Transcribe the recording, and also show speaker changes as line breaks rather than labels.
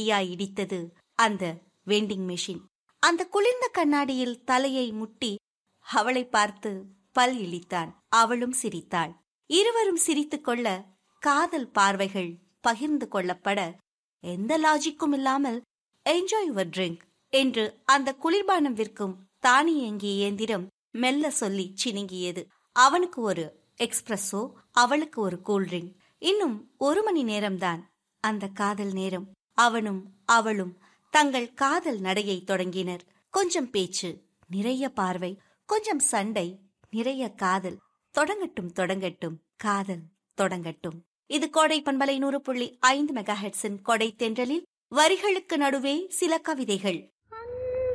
இடியாய் இடித்தது அந்த vending machine அந்த குளிர்ந்த கண்ணாடியில் தலையை முட்டி அவளை பார்த்து பல் இழித்தான் அவளும் சிரித்தாள் இருவரும் சிரித்துக்கொள்ள காதல் பார்வைகள் பகிர்ந்து கொள்ளப்பட எந்த லாஜிக்கும் இல்லாமல் என்ஜாய் யுவர் ட்ரிங்க் என்று அந்த குளிர்பானம் விற்கும் தானியங்கி இயந்திரம் மெல்ல சொல்லி சினுங்கியது அவனுக்கு ஒரு எக்ஸ்பிரஸோ அவளுக்கு ஒரு கூல்ட்ரிங்க் இன்னும் ஒரு மணி நேரம்தான் அந்த காதல் நேரம் அவனும் அவளும் தங்கள் காதல் நடையை தொடங்கினர் கொஞ்சம் பேச்சு நிறைய பார்வை கொஞ்சம் சண்டை நிறைய காதல் தொடங்கட்டும் தொடங்கட்டும் காதல் தொடங்கட்டும் இது கோடை பண்பலை நூறு புள்ளி ஐந்து மெகா ஹெட்ஸின் கொடை தென்றலில் வரிகளுக்கு நடுவே சில கவிதைகள்